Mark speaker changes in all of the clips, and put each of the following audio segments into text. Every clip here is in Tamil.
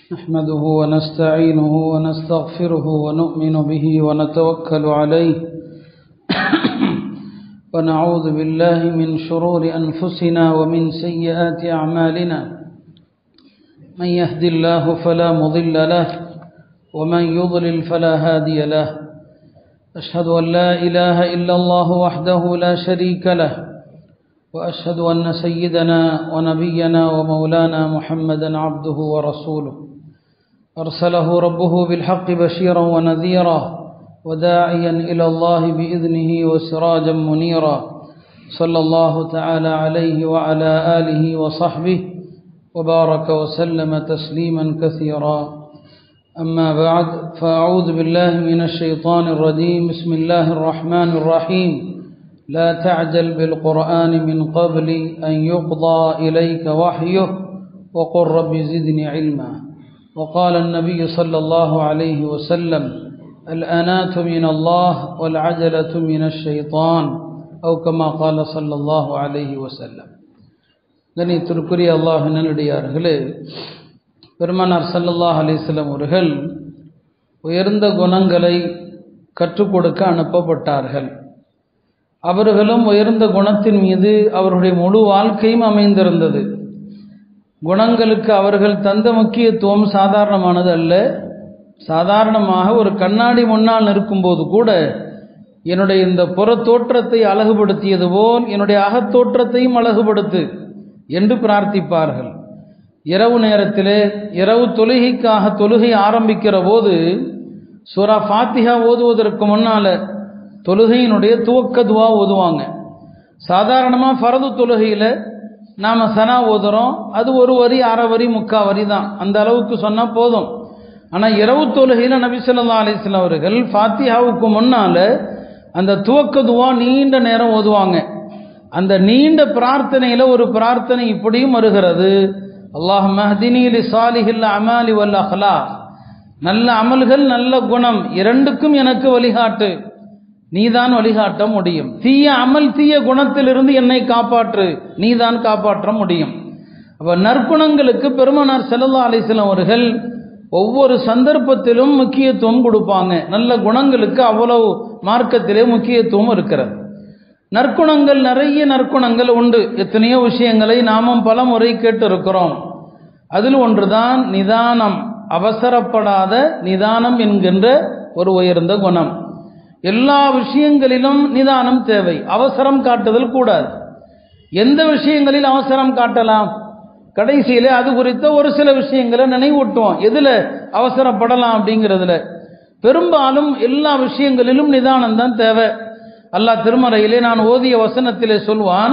Speaker 1: نحمده ونستعينه ونستغفره ونؤمن به ونتوكل عليه ونعوذ بالله من شرور أنفسنا ومن سيئات أعمالنا من يهد الله فلا مضل له ومن يضلل فلا هادي له أشهد أن لا إله إلا الله وحده لا شريك له وأشهد أن سيدنا ونبينا ومولانا محمدا عبده ورسوله أرسله ربه بالحق بشيرا ونذيرا وداعيا إلى الله بإذنه وسراجا منيرا صلى الله تعالى عليه وعلى آله وصحبه وبارك وسلم تسليما كثيرا أما بعد فأعوذ بالله من الشيطان الرجيم بسم الله الرحمن الرحيم لا تعجل بالقرآن من قبل أن يقضى إليك وحيه وقل رب زدني علما وقال النبي صلى الله عليه وسلم الأنات من الله والعجلة من الشيطان أو كما قال صلى الله عليه وسلم கணித்திற்குரிய அல்லாஹ் நல்லடியார்களே பெருமானார் சல்லல்லாஹ் அலிஸ்லம் அவர்கள் உயர்ந்த குணங்களை கற்றுக் கொடுக்க அனுப்பப்பட்டார்கள் அவர்களும் உயர்ந்த குணத்தின் மீது அவருடைய முழு வாழ்க்கையும் அமைந்திருந்தது குணங்களுக்கு அவர்கள் தந்த முக்கியத்துவம் சாதாரணமானது அல்ல சாதாரணமாக ஒரு கண்ணாடி முன்னால் நிற்கும்போது கூட என்னுடைய இந்த புற தோற்றத்தை அழகுபடுத்தியது போல் என்னுடைய அகத்தோற்றத்தையும் அழகுபடுத்து என்று பிரார்த்திப்பார்கள் இரவு நேரத்திலே இரவு தொழுகைக்காக தொழுகை ஆரம்பிக்கிற போது சூரா ஃபாத்திஹா ஓதுவதற்கு முன்னால் தொழுகையினுடைய துவக்க துவா ஓதுவாங்க சாதாரணமாக ஃபரது தொழுகையில் நாம் சனா ஓதுறோம் அது ஒரு வரி அரை வரி முக்கா வரி தான் அந்த அளவுக்கு சொன்னால் போதும் ஆனால் இரவு தொழுகையில் நபிசல்லா அலிஸ்லாம் அவர்கள் ஃபாத்தியாவுக்கு முன்னால் அந்த துவக்க துவா நீண்ட நேரம் ஓதுவாங்க அந்த நீண்ட பிரார்த்தனையில் ஒரு பிரார்த்தனை இப்படியும் வருகிறது அல்லாஹ் மஹதினிலி சாலிஹில் அமாலி வல்ல அஹ்லா நல்ல அமல்கள் நல்ல குணம் இரண்டுக்கும் எனக்கு வழிகாட்டு நீதான் வழிகாட்ட முடியும் தீய அமல் தீய குணத்திலிருந்து என்னை காப்பாற்று நீதான் காப்பாற்ற முடியும் அப்போ நற்குணங்களுக்கு பெருமனார் செல்லல்லா அலிஸ்லாம் அவர்கள் ஒவ்வொரு சந்தர்ப்பத்திலும் முக்கியத்துவம் கொடுப்பாங்க நல்ல குணங்களுக்கு அவ்வளவு மார்க்கத்திலே முக்கியத்துவம் இருக்கிறது நற்குணங்கள் நிறைய நற்குணங்கள் உண்டு எத்தனையோ விஷயங்களை நாமும் பல முறை கேட்டு இருக்கிறோம் அதில் ஒன்றுதான் நிதானம் அவசரப்படாத நிதானம் என்கின்ற ஒரு உயர்ந்த குணம் எல்லா விஷயங்களிலும் நிதானம் தேவை அவசரம் காட்டுதல் கூடாது எந்த விஷயங்களில் அவசரம் காட்டலாம் கடைசியில் அது குறித்த ஒரு சில விஷயங்களை நினைவூட்டுவோம் எதில் அவசரப்படலாம் அப்படிங்கிறதுல பெரும்பாலும் எல்லா விஷயங்களிலும் நிதானம் தான் தேவை அல்லாஹ் திருமறையிலே நான் ஓதிய வசனத்திலே சொல்வான்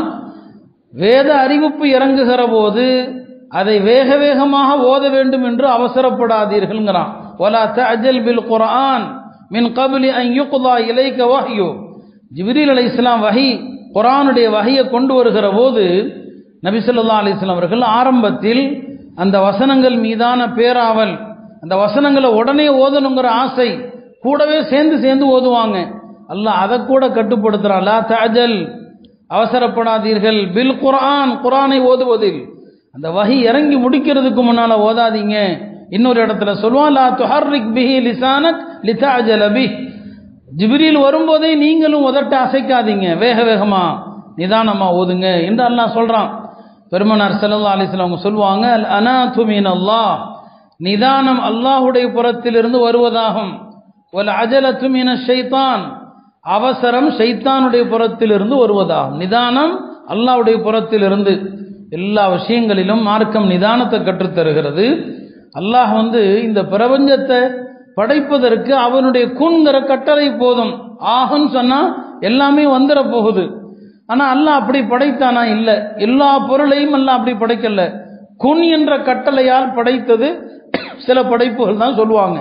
Speaker 1: வேத அறிவிப்பு இறங்குகிற போது அதை வேக வேகமாக ஓத வேண்டும் என்று அவசரப்படாதீர்கள்ங்கிறான் ஒலா தஜல் பில் குரான் மின் கபிலி ஐயுகுதா இலைக்க வஹியோ ஜிப்ரீல் அலி இஸ்லாம் வஹி குரானுடைய வகையை கொண்டு வருகிற போது நபிசல்லா அலிஸ்லாம் அவர்கள் ஆரம்பத்தில் அந்த வசனங்கள் மீதான பேராவல் அந்த வசனங்களை உடனே ஓதணுங்கிற ஆசை கூடவே சேர்ந்து சேர்ந்து ஓதுவாங்க அல்லாஹ் அதை கூட கட்டுப்படுத்துறான் லா தஜல் அவசரப்படாதீர்கள் பில் குரான் குரானை ஓதுவதில் அந்த வகை இறங்கி முடிக்கிறதுக்கு முன்னால ஓதாதீங்க இன்னொரு இடத்துல சொல்லுவான் லா துஹர்ரிக் பிஹி லிசானக் லிதாஜல பி ஜிப்ரீல் வரும்போதே நீங்களும் உதட்ட அசைக்காதீங்க வேக வேகமா நிதானமா ஓதுங்க என்று அல்லாஹ் சொல்றான் பெருமனார் செல்லல்லா அலிஸ்லாம் அவங்க சொல்லுவாங்க அல் அனாதுமீன் அல்லாஹ் நிதானம் அல்லாஹுடைய புறத்திலிருந்து வருவதாகும் ஒல் அஜலத்துமீன ஷைத்தான் அவசரம் ஷைத்தானுடைய புறத்திலிருந்து வருவதாகும் நிதானம் அல்லாஹுடைய புறத்திலிருந்து எல்லா விஷயங்களிலும் மார்க்கம் நிதானத்தை கற்றுத்தருகிறது அல்லாஹ் வந்து இந்த பிரபஞ்சத்தை படைப்பதற்கு அவனுடைய குன்கிற கட்டளை போதும் ஆகுன்னு சொன்னா எல்லாமே வந்துட போகுது ஆனா அல்லாஹ் அப்படி படைத்தானா இல்லை எல்லா பொருளையும் அல்லாஹ் அப்படி படைக்கல குன் என்ற கட்டளையால் படைத்தது சில படைப்புகள் தான் சொல்லுவாங்க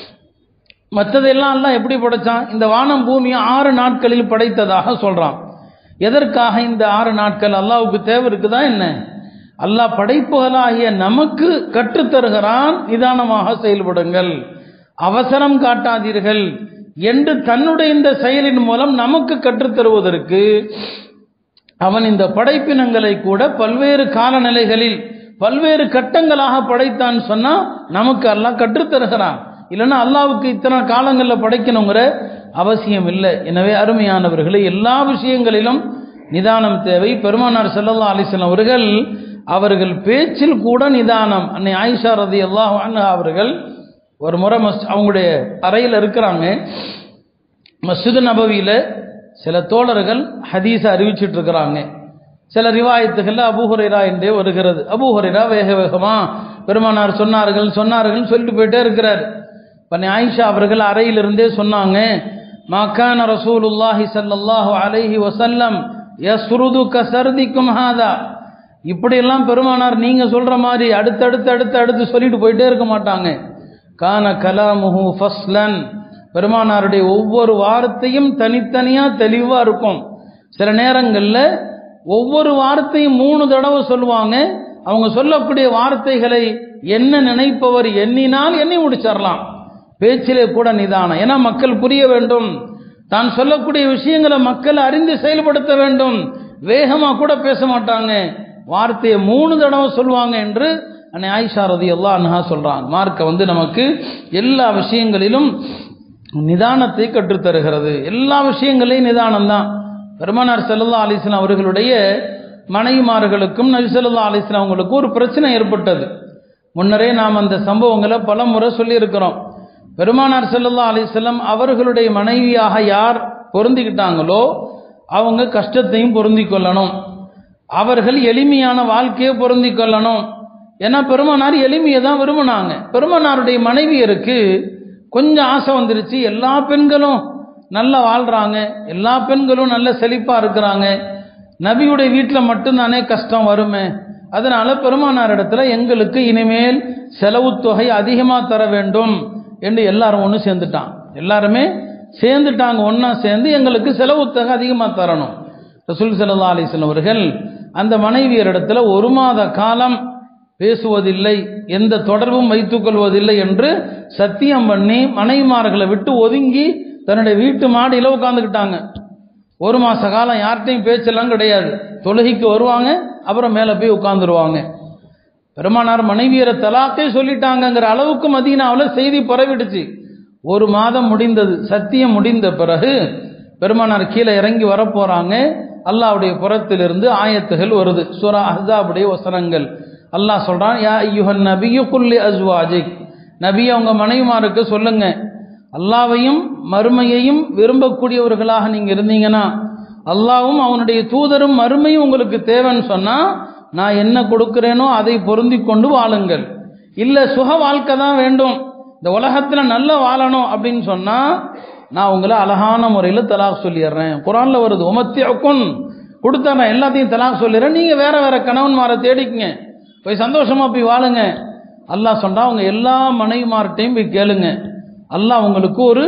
Speaker 1: மற்றதெல்லாம் எல்லாம் எப்படி படைச்சான் இந்த வானம் பூமியை ஆறு நாட்களில் படைத்ததாக சொல்றான் எதற்காக இந்த ஆறு நாட்கள் அல்லாவுக்கு தேவை இருக்குதா என்ன அல்லாஹ் படைப்புகளாகிய நமக்கு கற்றுத்தருகிறான் நிதானமாக செயல்படுங்கள் அவசரம் காட்டாதீர்கள் என்று தன்னுடைய இந்த செயலின் மூலம் நமக்கு கற்றுத்தருவதற்கு அவன் இந்த படைப்பினங்களை கூட பல்வேறு காலநிலைகளில் பல்வேறு கட்டங்களாக படைத்தான் சொன்னா நமக்கு அல்லாஹ் கற்றுத்தருகிறான் இல்லைன்னா அல்லாவுக்கு இத்தனை காலங்களில் படைக்கணுங்கிற அவசியம் இல்லை எனவே அருமையானவர்களே எல்லா விஷயங்களிலும் நிதானம் தேவை பெருமானார் செல்லல்லா அலிஸ்லாம் அவர்கள் அவர்கள் பேச்சில் கூட நிதானம் அன்னை ஆயிஷா ரதி அல்லாஹ் அவர்கள் ஒரு முறை மஸ் அவங்களுடைய அறையில் இருக்கிறாங்க மஸ்ஜிது நபவியில் சில தோழர்கள் ஹதீஸை அறிவிச்சிட்டு இருக்கிறாங்க சில ரிவாயத்துகளில் அபூஹுரைரா என்றே வருகிறது அபூஹுரைரா வேக வேகமா பெருமானார் சொன்னார்கள் சொன்னார்கள் சொல்லிட்டு போயிட்டே இருக்கிறார் பண்ணி ஆயிஷா அவர்கள் அறையிலிருந்தே சொன்னாங்க மக்கான ரசூலுல்லாஹி ஸல்லல்லாஹு அலைஹி வஸல்லம் யஸ்ருது கசர்திக்கும் ஹாதா இப்படியெல்லாம் பெருமானார் நீங்க சொல்ற மாதிரி அடுத்தடுத்து அடுத்து அடுத்து சொல்லிட்டு போயிட்டே இருக்க மாட்டாங்க கான கலாமுஹு ஃபஸ்லன் பெருமானாருடைய ஒவ்வொரு வார்த்தையும் தனித்தனியா தெளிவா இருக்கும் சில நேரங்களில் ஒவ்வொரு வார்த்தையும் மூணு தடவை சொல்லுவாங்க அவங்க சொல்லக்கூடிய வார்த்தைகளை என்ன நினைப்பவர் எண்ணினால் எண்ணி முடிச்சிடலாம் பேச்சிலே கூட நிதானம் ஏன்னா மக்கள் புரிய வேண்டும் தான் சொல்லக்கூடிய விஷயங்களை மக்கள் அறிந்து செயல்படுத்த வேண்டும் வேகமாக கூட பேச மாட்டாங்க வார்த்தையை மூணு தடவை சொல்லுவாங்க என்று அன்னை ஆயிஷா ரதி அல்லா அன்ஹா சொல்றாங்க மார்க்க வந்து நமக்கு எல்லா விஷயங்களிலும் நிதானத்தை கற்றுத்தருகிறது எல்லா விஷயங்களையும் நிதானம் தான் பெருமானார் செல்லல்லா அலிஸ்லாம் அவர்களுடைய மனைவிமார்களுக்கும் நபி ஸல்லல்லாஹு அலைஹி வஸல்லம் அவங்களுக்கும் ஒரு பிரச்சனை ஏற்பட்டது முன்னரே நாம் அந்த சம்பவங்களை பல முறை சொல்லியிருக்கிறோம் பெருமானார் ஸல்லல்லாஹு அலைஹி வஸல்லம் அவர்களுடைய மனைவியாக யார் பொருந்திக்கிட்டாங்களோ அவங்க கஷ்டத்தையும் பொருந்தி கொள்ளணும் அவர்கள் எளிமையான வாழ்க்கையை பொருந்தி கொள்ளணும் ஏன்னா பெருமானார் எளிமையை தான் விரும்பினாங்க பெருமானாருடைய மனைவியருக்கு கொஞ்சம் ஆசை வந்துருச்சு எல்லா பெண்களும் நல்லா வாழ்றாங்க எல்லா பெண்களும் நல்ல செழிப்பா இருக்கிறாங்க நபியுடைய வீட்டில் மட்டும்தானே கஷ்டம் வருமே அதனால பெருமானார் இடத்துல எங்களுக்கு இனிமேல் செலவு தொகை அதிகமாக தர வேண்டும் என்று எல்லாரும் ஒன்று சேர்ந்துட்டான் எல்லாருமே சேர்ந்துட்டாங்க ஒன்றா சேர்ந்து எங்களுக்கு செலவு தொகை அதிகமாக தரணும் ரசூல் சல்லா அலிஸ்லாம் அவர்கள் அந்த மனைவியர் இடத்துல ஒரு மாத காலம் பேசுவதில்லை எந்த தொடர்பும் வைத்துக் கொள்வதில்லை என்று சத்தியம் பண்ணி மனைவிமார்களை விட்டு ஒதுங்கி தன்னுடைய வீட்டு மாடியில் உட்காந்துக்கிட்டாங்க ஒரு மாச காலம் யார்கிட்டையும் பேச்செல்லாம் கிடையாது தொழுகைக்கு வருவாங்க அப்புறம் மேலே போய் உட்காந்துருவாங்க பெருமானார் மனைவியரை தலாக்கே சொல்லிட்டாங்கங்கிற அளவுக்கு மதீனாவில் செய்தி பரவிடுச்சு ஒரு மாதம் முடிந்தது சத்தியம் முடிந்த பிறகு பெருமானார் கீழே இறங்கி வரப்போறாங்க அல்லாவுடைய புறத்திலிருந்து ஆயத்துகள் வருது சூரா அஹாபுடைய வசனங்கள் அல்லாஹ் சொல்றான் யா ஐயுஹன் நபியு குல்லி அஸ்வாஜிக் நபி அவங்க மனைவிமாருக்கு சொல்லுங்க அல்லாவையும் மறுமையையும் விரும்பக்கூடியவர்களாக நீங்க இருந்தீங்கன்னா அல்லாவும் அவனுடைய தூதரும் மறுமையும் உங்களுக்கு தேவைன்னு சொன்னா நான் என்ன கொடுக்கிறேனோ அதை பொருந்தி கொண்டு வாழுங்கள் இல்ல சுக வாழ்க்கை தான் வேண்டும் இந்த உலகத்துல நல்ல வாழணும் அப்படின்னு சொன்னா நான் உங்களை அழகான முறையில் தலாக் சொல்லிடுறேன் குரான்ல வருது உமத்தியக்குன் கொடுத்தறேன் எல்லாத்தையும் தலாக் சொல்லிடுறேன் நீங்க வேற வேற கணவன்மாரை தேடிக்குங்க போய் சந்தோஷமா போய் வாழுங்க அல்லாஹ் சொன்னா அவங்க எல்லா மனைவிமார்ட்டையும் போய் கேளுங்க அல்லாஹ் உங்களுக்கு ஒரு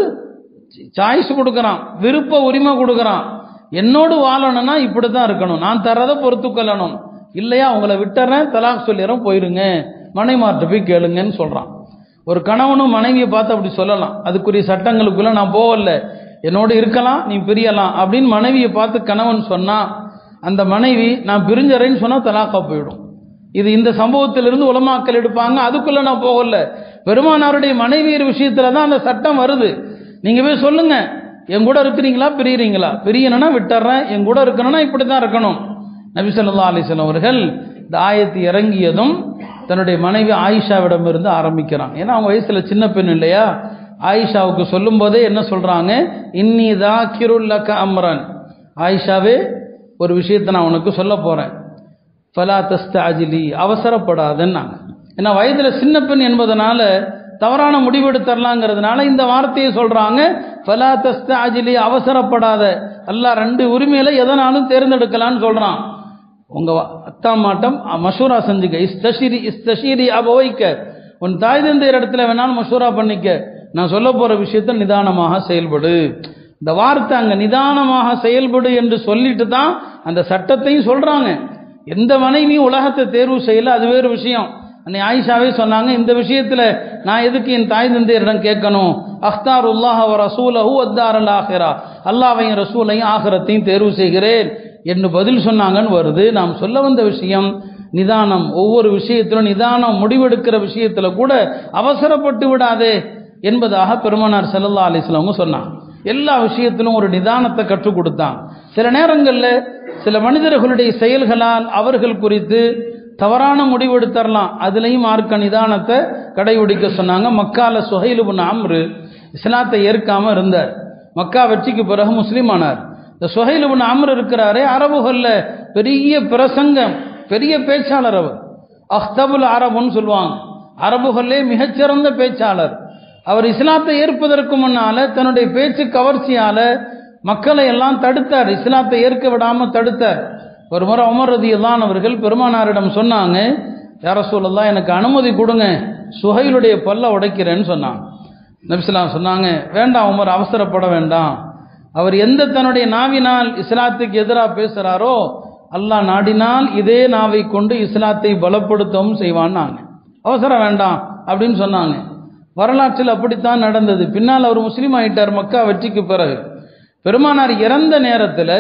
Speaker 1: சாய்ஸ் கொடுக்குறான் விருப்ப உரிமை கொடுக்குறான் என்னோடு வாழணும்னா இப்படி தான் இருக்கணும் நான் தரதை பொறுத்து கொள்ளணும் இல்லையா உங்களை விட்டுறேன் தலாக் சொல்லிடுறேன் போயிருங்க மனைவிமார்ட்ட போய் கேளுங்கன்னு சொல்றான் ஒரு கணவனும் மனைவியை பார்த்து அப்படி சொல்லலாம் அதுக்குரிய சட்டங்களுக்குள்ள நான் போகல என்னோடு இருக்கலாம் நீ பிரியலாம் அப்படின்னு மனைவியை பார்த்து கணவன் சொன்னா அந்த மனைவி நான் பிரிஞ்சறேன்னு சொன்னா தலாக்கா போயிடும் இது இந்த சம்பவத்திலிருந்து உலமாக்கல் எடுப்பாங்க அதுக்குள்ள நான் போகல பெருமானாருடைய மனைவியர் விஷயத்துல தான் அந்த சட்டம் வருது நீங்க போய் சொல்லுங்க என் கூட இருக்கிறீங்களா பிரியறீங்களா பிரியணும்னா விட்டுறேன் என் கூட இருக்கணும்னா இப்படி தான் இருக்கணும் நபி சொல்லா அலிஸ்லாம் அவர்கள் இந்த ஆயத்து இறங்கியதும் தன்னுடைய மனைவி ஆயிஷாவிடம் இருந்து ஆரம்பிக்கிறான் ஏன்னா அவங்க வயசுல சின்ன பெண் இல்லையா ஆயிஷாவுக்கு சொல்லும் போதே என்ன சொல்றாங்க இன்னி தாக்கிருல்லக்க அம்ரன் ஆயிஷாவே ஒரு விஷயத்தை நான் உனக்கு சொல்ல போறேன் ஃபலா தஸ்தாஜிலி அவசரப்படாதன்னாங்க ஏன்னா வயதுல சின்ன பெண் என்பதனால தவறான முடிவெடுத்தரலாங்கிறதுனால இந்த வார்த்தையை சொல்றாங்க ஃபலா தஸ்தாஜிலி அவசரப்படாத அல்லாஹ் ரெண்டு உரிமையில எதனாலும் தேர்ந்தெடுக்கலாம்னு சொல்றான் உங்க அத்தா மாட்டம் மஷூரா செஞ்சுக்க இஸ்தஷிரி இஸ்தஷிரி அபவைக்க உன் தாய் தந்தையர் இடத்துல வேணாலும் மஷூரா பண்ணிக்க நான் சொல்ல போற விஷயத்த நிதானமாக செயல்படு இந்த வார்த்தை அங்க நிதானமாக செயல்படு என்று சொல்லிட்டு தான் அந்த சட்டத்தையும் சொல்றாங்க எந்த மனைவியும் உலகத்தை தேர்வு செய்யல அது வேறு விஷயம் அன்னை ஆயிஷாவே சொன்னாங்க இந்த விஷயத்துல நான் எதுக்கு என் தாய் தந்தையரிடம் கேட்கணும் அஹ்தார் உல்லாஹ் ரசூலஹு அத்தார் அல் ஆஹிரா அல்லாவையும் ரசூலையும் ஆகிரத்தையும் தேர்வு செய்கிறேன் என்று பதில் சொன்னாங்கன்னு வருது நாம் சொல்ல வந்த விஷயம் நிதானம் ஒவ்வொரு விஷயத்திலும் நிதானம் முடிவெடுக்கிற விஷயத்துல கூட அவசரப்பட்டு விடாதே என்பதாக பெருமானார் ஸல்லல்லாஹு அலைஹி வஸல்லம் சொன்னாங்க எல்லா விஷயத்திலும் ஒரு நிதானத்தை கற்றுக் கொடுத்தான் சில நேரங்களில் சில மனிதர்களுடைய செயல்களால் அவர்கள் குறித்து தவறான முடிவு எடுத்தரலாம் அதுலேயும் மார்க்க நிதானத்தை கடைபிடிக்க சொன்னாங்க மக்கால சுஹைலுபுன் அம்ரு இஸ்லாத்தை ஏற்காம இருந்தார் மக்கா வெற்றிக்கு பிறகு முஸ்லீம் ஆனார் இந்த சுஹைலுபுன் அம்ரு இருக்கிறாரே அரபுகள்ல பெரிய பிரசங்கம் பெரிய பேச்சாளர் அவர் அஹ்தபுல் அரபுன்னு சொல்லுவாங்க அரபுகளே மிகச்சிறந்த பேச்சாளர் அவர் இஸ்லாத்தை ஏற்பதற்கு முன்னால தன்னுடைய பேச்சு கவர்ச்சியால மக்களை எல்லாம் தடுத்தார் இஸ்லாத்தை ஏற்க விடாம தடுத்தார் ஒரு முறை உமர் ரதியல்லான் அவர்கள் பெருமானாரிடம் சொன்னாங்க யார சொல்லலாம் எனக்கு அனுமதி கொடுங்க சுஹைலுடைய பல்ல உடைக்கிறேன்னு சொன்னாங்க நபிஸ்லாம் சொன்னாங்க வேண்டாம் உமர் அவசரப்பட வேண்டாம் அவர் எந்த தன்னுடைய நாவினால் இஸ்லாத்துக்கு எதிராக பேசுகிறாரோ அல்லாஹ் நாடினால் இதே நாவை கொண்டு இஸ்லாத்தை பலப்படுத்தவும் செய்வான்னாங்க அவசரம் வேண்டாம் அப்படின்னு சொன்னாங்க வரலாற்றில் அப்படித்தான் நடந்தது பின்னால் அவர் முஸ்லீம் ஆயிட்டார் மக்கா வெற்றிக்கு பிறகு பெருமானார் இறந்த நேரத்தில்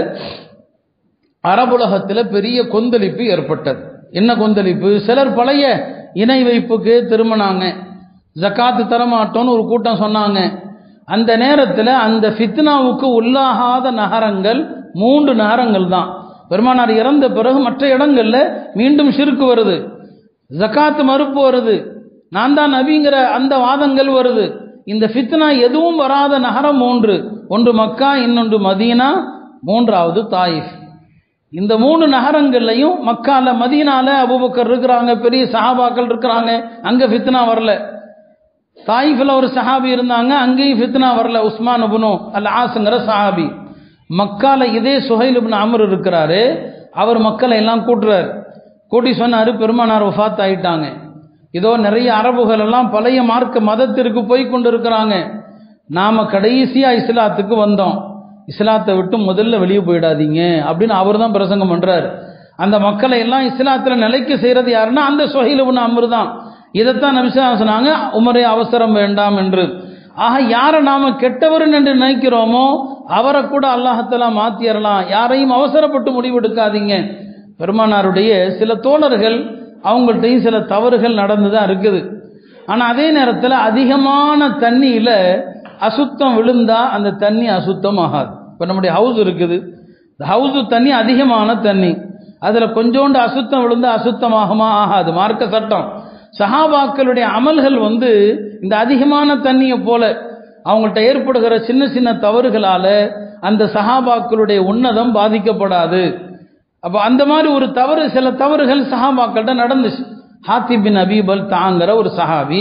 Speaker 1: அரபுலகத்தில் பெரிய கொந்தளிப்பு ஏற்பட்டது என்ன கொந்தளிப்பு சிலர் பழைய இணை வைப்புக்கு திரும்பினாங்க ஜக்காத்து தரமாட்டோன்னு ஒரு கூட்டம் சொன்னாங்க அந்த நேரத்தில் அந்த ஃபித்னாவுக்கு உள்ளாகாத நகரங்கள் மூன்று நகரங்கள் தான் பெருமானார் இறந்த பிறகு மற்ற இடங்கள்ல மீண்டும் சிறுக்கு வருது ஜக்காத்து மறுப்பு வருது நான் தான் நபிங்கிற அந்த வாதங்கள் வருது இந்த ஃபித்னா எதுவும் வராத நகரம் மூன்று ஒன்று மக்கா இன்னொன்று மதீனா மூன்றாவது தாயிஃப் இந்த மூணு நகரங்கள்லையும் மக்கால மதீனால அபுபக்கர் இருக்கிறாங்க பெரிய சஹாபாக்கள் இருக்கிறாங்க அங்க ஃபித்னா வரல தாயிஃபில் ஒரு சஹாபி இருந்தாங்க அங்கேயும் ஃபித்னா வரல உஸ்மான் உபனு அல் ஆசுங்கிற சஹாபி மக்கால இதே சுஹைல் இப்னு அமர் இருக்கிறாரு அவர் மக்களை எல்லாம் கூட்டுறாரு கூட்டி சொன்னாரு பெருமானார் வஃபாத் ஆயிட்டாங்க இதோ நிறைய அரபுகள் எல்லாம் பழைய மார்க்க மதத்திற்கு போய் கொண்டு இருக்கிறாங்க நாம கடைசியா இஸ்லாத்துக்கு வந்தோம் இஸ்லாத்தை விட்டு முதல்ல வெளியே போயிடாதீங்க அப்படின்னு அவர் தான் பிரசங்கம் பண்றாரு அந்த மக்களை எல்லாம் இஸ்லாத்துல நிலைக்க செய்யறது யாருன்னா அந்த சொஹைலுபுன் அமர் தான் இதைத்தான் நபிசா சொன்னாங்க உமரே அவசரம் வேண்டாம் என்று ஆக யாரை நாம கெட்டவர் என்று நினைக்கிறோமோ அவரை கூட அல்லாஹத்தலா மாத்திரலாம் யாரையும் அவசரப்பட்டு முடிவெடுக்காதீங்க பெருமானாருடைய சில தோழர்கள் அவங்கள்ட்டையும் சில தவறுகள் நடந்து தான் இருக்குது ஆனால் அதே நேரத்தில் அதிகமான தண்ணியில் அசுத்தம் விழுந்தா அந்த தண்ணி அசுத்தம் ஆகாது இப்போ நம்முடைய ஹவுஸ் இருக்குது இந்த ஹவுஸு தண்ணி அதிகமான தண்ணி அதில் கொஞ்சோண்டு அசுத்தம் விழுந்தா அசுத்தமாகுமா ஆகாது மார்க்க சட்டம் சஹாபாக்களுடைய அமல்கள் வந்து இந்த அதிகமான தண்ணியை போல அவங்கள்ட்ட ஏற்படுகிற சின்ன சின்ன தவறுகளால அந்த சஹாபாக்களுடைய உன்னதம் பாதிக்கப்படாது அப்போ அந்த மாதிரி ஒரு தவறு சில தவறுகள் சஹாபாக்கள்கிட்ட நடந்துச்சு ஹாத்தி பின் அபீபல் தாங்கிற ஒரு சஹாபி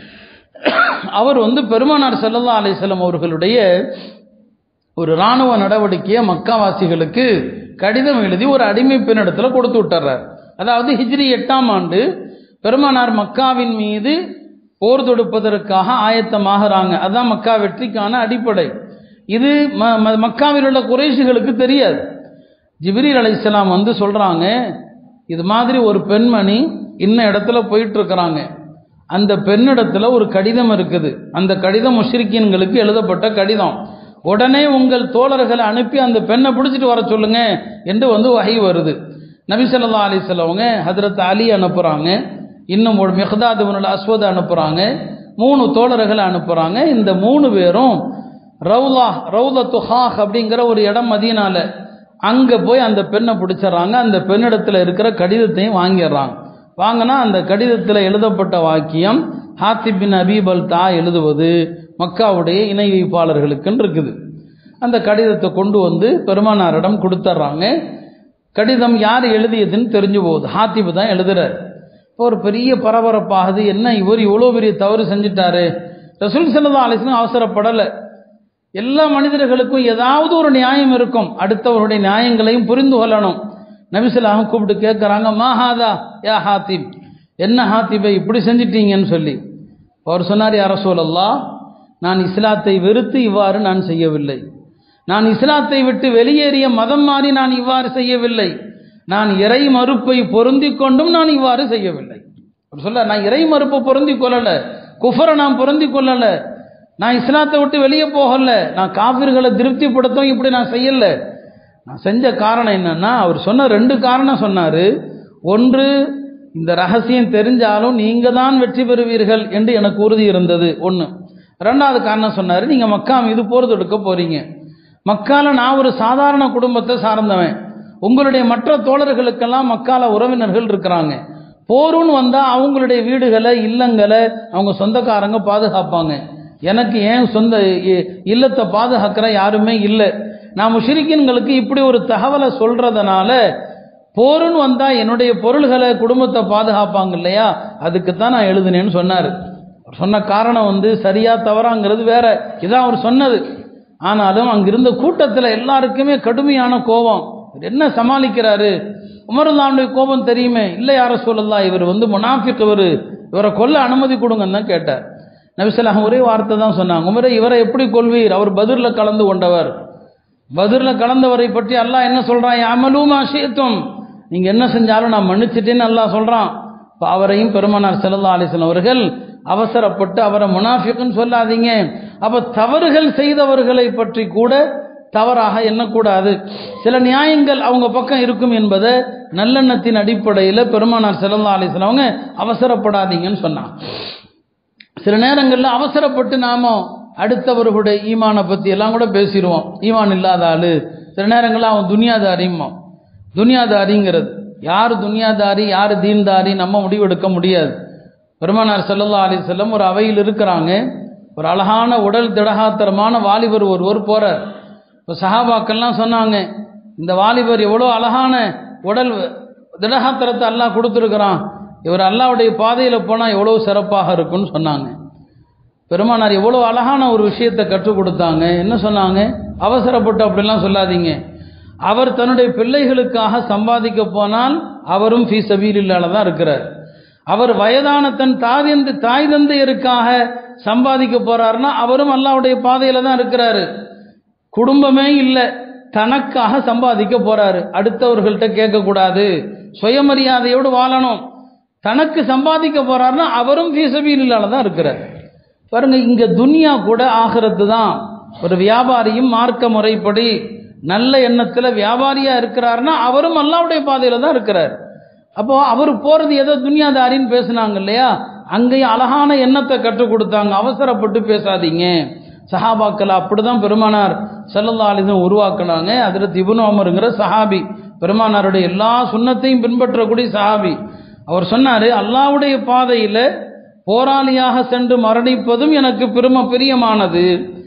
Speaker 1: அவர் வந்து பெருமானார் சல்லல்லா அலிஸ்லாம் அவர்களுடைய ஒரு இராணுவ நடவடிக்கையை மக்காவாசிகளுக்கு கடிதம் எழுதி ஒரு அடிமை பெண்ணிடத்தில் கொடுத்து விட்டுறார் அதாவது ஹிஜ்ரி எட்டாம் ஆண்டு பெருமானார் மக்காவின் மீது போர் தொடுப்பதற்காக ஆயத்தமாகறாங்க அதான் மக்கா வெற்றிக்கான அடிப்படை இது மக்காவில் உள்ள குறைஷிகளுக்கு தெரியாது ஜிப்ரீல் அலைசலாம் வந்து சொல்றாங்க இது மாதிரி ஒரு பெண்மணி இன்ன இடத்துல போயிட்டு இருக்கிறாங்க அந்த பெண்ணிடத்துல ஒரு கடிதம் இருக்குது அந்த கடிதம் முஷ்ரிக்கீன்களுக்கு எழுதப்பட்ட கடிதம் உடனே உங்கள் தோழர்களை அனுப்பி அந்த பெண்ணை பிடிச்சிட்டு வர சொல்லுங்க என்று வந்து வகை வருது நபி சொல்லா அலிஸ்லவங்க ஹதரத் அலி அனுப்புறாங்க இன்னும் ஒரு மெஹதாதுவனுல் அஸ்வத் அனுப்புறாங்க மூணு தோழர்களை அனுப்புறாங்க இந்த மூணு பேரும் ரவுலா ரவுல துஹாக் அப்படிங்கிற ஒரு இடம் மதியனால அங்கே போய் அந்த பெண்ணை பிடிச்சிட்றாங்க அந்த பெண்ணிடத்தில் இருக்கிற கடிதத்தையும் வாங்கிடுறாங்க வாங்கினா அந்த கடிதத்தில் எழுதப்பட்ட வாக்கியம் ஹாத்திப் பின் அபீபல் தா எழுதுவது மக்காவுடைய இணை வைப்பாளர்களுக்குன்னு இருக்குது அந்த கடிதத்தை கொண்டு வந்து பெருமானாரிடம் கொடுத்துட்றாங்க கடிதம் யார் எழுதியதுன்னு தெரிஞ்சு போகுது ஹாத்திப் தான் எழுதுறாரு இப்போ ஒரு பெரிய பரபரப்பாகுது என்ன இவர் இவ்வளோ பெரிய தவறு செஞ்சிட்டாரு ரசூல் செல்லதா ஆலோசனை அவசரப்படலை எல்லா மனிதர்களுக்கும் ஏதாவது ஒரு நியாயம் இருக்கும் அடுத்தவருடைய நியாயங்களையும் புரிந்து கொள்ளணும் நபிசலாக கூப்பிட்டு கேட்குறாங்க மாஹாதா யா ஹாத்திப் என்ன ஹாத்திபை இப்படி செஞ்சிட்டீங்கன்னு சொல்லி அவர் சொன்னார் யார சூழல்லா நான் இஸ்லாத்தை வெறுத்து இவ்வாறு நான் செய்யவில்லை நான் இஸ்லாத்தை விட்டு வெளியேறிய மதம் மாறி நான் இவ்வாறு செய்யவில்லை நான் இறை மறுப்பை பொருந்தி கொண்டும் நான் இவ்வாறு செய்யவில்லை அவர் சொல்ல நான் இறை மறுப்பை பொருந்தி கொள்ளல குஃபரை நான் பொருந்தி கொள்ளல நான் இஸ்லாத்தை விட்டு வெளியே போகல நான் காவிர்களை திருப்திப்படுத்தும் இப்படி நான் செய்யல நான் செஞ்ச காரணம் என்னன்னா அவர் சொன்ன ரெண்டு காரணம் சொன்னார் ஒன்று இந்த ரகசியம் தெரிஞ்சாலும் நீங்க தான் வெற்றி பெறுவீர்கள் என்று எனக்கு உறுதி இருந்தது ஒன்று ரெண்டாவது காரணம் சொன்னார் நீங்க மக்கா மீது போர் தொடுக்க போறீங்க மக்கால நான் ஒரு சாதாரண குடும்பத்தை சார்ந்தவன் உங்களுடைய மற்ற தோழர்களுக்கெல்லாம் மக்கால உறவினர்கள் இருக்கிறாங்க போருன்னு வந்தா அவங்களுடைய வீடுகளை இல்லங்களை அவங்க சொந்தக்காரங்க பாதுகாப்பாங்க எனக்கு ஏன் சொந்த இ- இல்லத்தை பாதுகாக்கிற யாருமே இல்லை நான் முஷ்ரிக்கின்களுக்கு இப்படி ஒரு தகவலை சொல்றதுனால போருன்னு வந்தா என்னுடைய பொருள்களை குடும்பத்தை பாதுகாப்பாங்க இல்லையா அதுக்கு தான் நான் எழுதினேன்னு சொன்னார் அவர் சொன்ன காரணம் வந்து சரியா தவறாங்கிறது வேற இதான் அவர் சொன்னது ஆனாலும் அங்கிருந்த கூட்டத்தில் எல்லாருக்குமே கடுமையான கோபம் இவர் என்ன சமாளிக்கிறாரு உமருல்லாவுடைய கோபம் தெரியுமே இல்லை யார சொல்லலாம் இவர் வந்து முனாஃபிக் இவர் இவரை கொல்ல அனுமதி கொடுங்கன்னு தான் கேட்டார் நபிசல்லாம் ஒரே வார்த்தை தான் சொன்னாங்க உமரை இவரை எப்படி கொள்வீர் அவர் பதிரில் கலந்து கொண்டவர் பதிரில் கலந்தவரை பற்றி அல்லாஹ் என்ன சொல்றான் அமலூமா ஷீத்தும் நீங்க என்ன செஞ்சாலும் நான் மன்னிச்சிட்டேன்னு அல்லாஹ் சொல்றான் இப்போ அவரையும் பெருமானார் ஸல்லல்லாஹு அலைஹி வஸல்லம் அவர்கள் அவசரப்பட்டு அவரை முனாஃபிக்குன்னு சொல்லாதீங்க அப்ப தவறுகள் செய்தவர்களை பற்றி கூட தவறாக எண்ணக்கூடாது சில நியாயங்கள் அவங்க பக்கம் இருக்கும் என்பதை நல்லெண்ணத்தின் அடிப்படையில் பெருமானார் ஸல்லல்லாஹு அலைஹி வஸல்லம் அவங்க அவசரப்படாதீங்கன்னு சொன்னாங்க சில நேரங்களில் அவசரப்பட்டு நாம அடுத்தவர்களுடைய ஈமானை பற்றி எல்லாம் கூட பேசிடுவோம் ஈமான் இல்லாத ஆளு சில நேரங்களில் அவன் துனியாதாரிம்மா துனியாதாரிங்கிறது யார் துனியாதாரி யார் தீன்தாரி நம்ம முடிவெடுக்க முடியாது பெருமானார் ஸல்லல்லாஹு அலைஹி வஸல்லம் ஒரு அவையில் இருக்கிறாங்க ஒரு அழகான உடல் திடகாத்திரமான வாலிபர் ஒருவர் போறார் இப்போ சஹாபாக்கள்லாம் சொன்னாங்க இந்த வாலிபர் எவ்வளோ அழகான உடல் திடகாத்திரத்தை அல்லாஹ் கொடுத்துருக்குறான் இவர் அல்லாஹ்வுடைய பாதையில் போனால் எவ்வளோ சிறப்பாக இருக்கும்னு சொன்னாங்க பெருமானார் எவ்வளோ அழகான ஒரு விஷயத்தை கற்றுக் கொடுத்தாங்க என்ன சொன்னாங்க அவசரப்பட்டு அப்படிலாம் சொல்லாதீங்க அவர் தன்னுடைய பிள்ளைகளுக்காக சம்பாதிக்க போனால் அவரும் ஃபீ சபீலில்லால தான் இருக்கிறார் அவர் வயதான தன் தாயந்து தாய் தந்தையருக்காக சம்பாதிக்க போறாருன்னா அவரும் அல்லாஹ்வுடைய பாதையில தான் இருக்கிறாரு குடும்பமே இல்லை தனக்காக சம்பாதிக்க போறாரு அடுத்தவர்கள்ட்ட கேட்கக்கூடாது சுயமரியாதையோடு வாழணும் தனக்கு சம்பாதிக்க போறாருன்னா அவரும் ஃபீசபீலால தான் இருக்கிறார் பாருங்க இங்க துனியா கூட ஆகிறது தான் ஒரு வியாபாரியும் மார்க்க முறைப்படி நல்ல எண்ணத்துல வியாபாரியா இருக்கிறாருன்னா அவரும் அல்லாவுடைய பாதையில தான் இருக்கிறார் அப்போ அவர் போறது ஏதோ துனியாதாரின்னு பேசுனாங்க இல்லையா அங்கேயும் அழகான எண்ணத்தை கற்றுக் கொடுத்தாங்க அவசரப்பட்டு பேசாதீங்க சஹாபாக்கள் அப்படிதான் பெருமானார் ஸல்லல்லாஹு அலைஹி வஸல்லம் உருவாக்குனாங்க அதில் இப்னு உமருங்கிற சஹாபி பெருமானாருடைய எல்லா சுன்னத்தையும் பின்பற்றக்கூடிய சஹாபி அவர் சொன்னாரு அல்லாஹ்வுடைய பாதையில போராளியாக சென்று மரணிப்பதும் எனக்கு பெரும பிரியமானது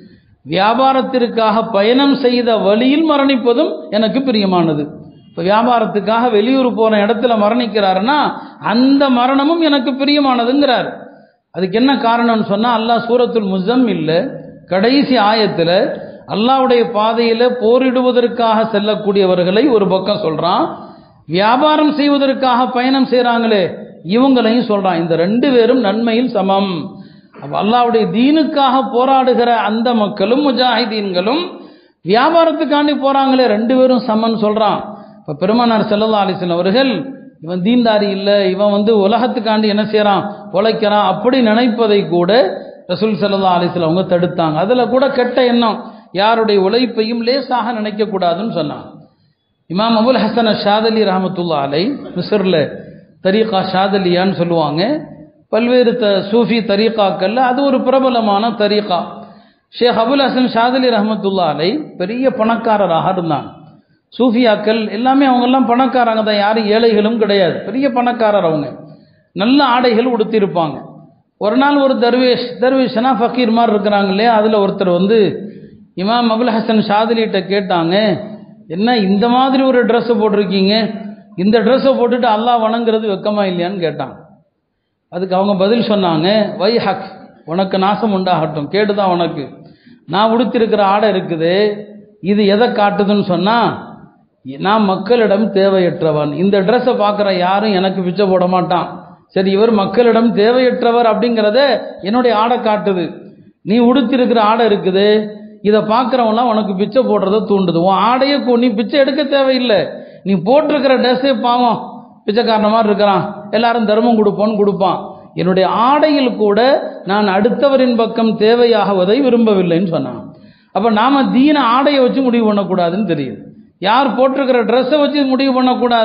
Speaker 1: வியாபாரத்திற்காக பயணம் செய்த வழியில் மரணிப்பதும் எனக்கு பிரியமானது இப்போ வியாபாரத்துக்காக வெளியூர் போன இடத்துல மரணிக்கிறாருன்னா அந்த மரணமும் எனக்கு பிரியமானதுங்கிறார் அதுக்கு என்ன காரணம்னு சொன்னா அல்லாஹ் சூரத்துல் முஸம்மில்ல கடைசி ஆயத்துல அல்லாஹ்வுடைய பாதையில போரிடுவதற்காக செல்லக்கூடியவர்களை ஒரு பக்கம் சொல்றான் வியாபாரம் செய்வதற்காக பயணம் செய்றாங்களே இவங்களையும் சொல்றான் இந்த ரெண்டு பேரும் நன்மையில் சமம் அப்ப அல்லாஹ்வுடைய தீனுக்காக போராடுகிற அந்த மக்களும் முஜாஹிதீன்களும் வியாபாரத்துக்காண்டி போறாங்களே ரெண்டு பேரும் சமன் சொல்றான் இப்ப பெருமானார் ஸல்லல்லாஹு அலைஹி வஸல்லம் அவர்கள் இவன் தீன்தாரி இல்லை இவன் வந்து உலகத்துக்காண்டி என்ன செய்றான் உழைக்கிறான் அப்படி நினைப்பதை கூட ரசூல் ஸல்லல்லாஹு அலைஹி வஸல்லம் அவங்க தடுத்தாங்க அதுல கூட கெட்ட எண்ணம் யாருடைய உழைப்பையும் லேசாக நினைக்க கூடாதுன்னு சொன்னாங்க இமாம் அபுல் ஹசன் ஷாதலி ரஹமத்துல்லா அலை மிஸ்ரில் தரீகா ஷாதலியான்னு சொல்லுவாங்க பல்வேறு த சூஃபி தரீகாக்கள்ல அது ஒரு பிரபலமான தரீகா ஷேக் அபுல் ஹசன் ஷாதலி ரஹமத்துல்லா அலை பெரிய பணக்காரராக இருந்தாங்க சூஃபியாக்கள் எல்லாமே அவங்கெல்லாம் பணக்காரங்க தான் யாரும் ஏழைகளும் கிடையாது பெரிய பணக்காரர் அவங்க நல்ல ஆடைகள் உடுத்திருப்பாங்க ஒரு நாள் ஒரு தர்வேஷ் தர்வேஷ்னா ஃபக்கீர் மாதிரி இருக்கிறாங்க இல்லையா அதில் ஒருத்தர் வந்து இமாம் அபுல் ஹசன் ஷாதிலிகிட்ட கேட்டாங்க என்ன இந்த மாதிரி ஒரு ட்ரெஸ்ஸை போட்டிருக்கீங்க இந்த ட்ரெஸ்ஸை போட்டுட்டு அல்லாஹ் வணங்குறது வெக்கமா இல்லையான்னு கேட்டான் அதுக்கு அவங்க பதில் சொன்னாங்க வை ஹக் உனக்கு நாசம் உண்டாகட்டும் கேட்டுதான் உனக்கு நான் உடுத்திருக்கிற ஆடை இருக்குது இது எதை காட்டுதுன்னு சொன்னால் நான் மக்களிடம் தேவையற்றவன் இந்த ட்ரெஸ்ஸை பார்க்குற யாரும் எனக்கு பிச்சை போட மாட்டான் சரி இவர் மக்களிடம் தேவையற்றவர் அப்படிங்கிறத என்னுடைய ஆடை காட்டுது நீ உடுத்திருக்கிற ஆடை இருக்குது இதை பார்க்குறவங்களாம் உனக்கு பிச்சை போடுறத தூண்டுது உன் ஆடையை கு- நீ பிச்சை எடுக்க தேவையில்லை நீ போட்டிருக்கிற ட்ரெஸ்ஸே பாவம் பிச்சைக்காரன மாதிரி இருக்கிறான் எல்லாரும் தர்மம் கொடுப்போன்னு கொடுப்பான் என்னுடைய ஆடையில் கூட நான் அடுத்தவரின் பக்கம் தேவையாகுவதை விரும்பவில்லைன்னு சொன்னான் அப்போ நாம தீன ஆடையை வச்சு முடிவு பண்ணக்கூடாதுன்னு தெரியுது யார் போட்டிருக்கிற ட்ரெஸ்ஸை வச்சு முடிவு பண்ணக்கூடாது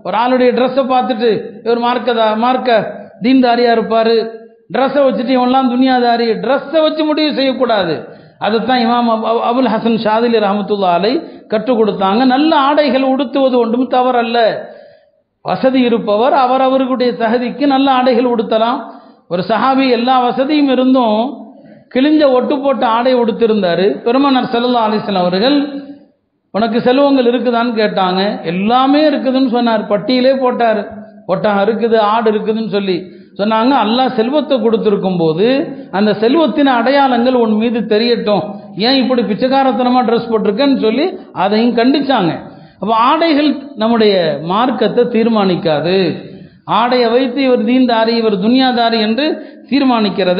Speaker 1: ஒரு ஆளுடைய ட்ரெஸ்ஸை பார்த்துட்டு இவர் மார்க்கதா மார்க்க தீன்தாரியா இருப்பாரு ட்ரெஸ்ஸை வச்சுட்டு இவன்லாம் துனியாதாரி ட்ரெஸ்ஸை வச்சு முடிவு செய்யக்கூடாது அதைத்தான் இமாம் அபு- அபு- அபுல் ஹசன் ஷாதிலி ரஹமத்துல்லா அலை கற்றுக் கொடுத்தாங்க நல்ல ஆடைகள் உடுத்துவது ஒன்றும் தவறல்ல வசதி இருப்பவர் அவர் அவர்களுடைய தகுதிக்கு நல்ல ஆடைகள் உடுத்தலாம் ஒரு சஹாபி எல்லா வசதியும் இருந்தும் கிழிஞ்ச ஒட்டு போட்ட ஆடை உடுத்திருந்தாரு பெருமனார் செல்லல்லா அலிஸ்லாம் அவர்கள் உனக்கு செல்வங்கள் இருக்குதான்னு கேட்டாங்க எல்லாமே இருக்குதுன்னு சொன்னார் பட்டியலே போட்டார் ஒட்டகம் இருக்குது ஆடு இருக்குதுன்னு சொல்லி சொன்னாங்க அல்லாஹ் செல்வத்தை கொடுத்துருக்கும் போது அந்த செல்வத்தின் அடையாளங்கள் உன் மீது தெரியட்டும் ஏன் இப்படி பிச்சைக்காரத்தனமா ட்ரெஸ் போட்டிருக்கேன்னு சொல்லி அதையும் கண்டிச்சாங்க அப்போ ஆடைகள் நம்முடைய மார்க்கத்தை தீர்மானிக்காது ஆடையை வைத்து இவர் தீன்தாரி இவர் துனியாதாரி என்று தீர்மானிக்கிறத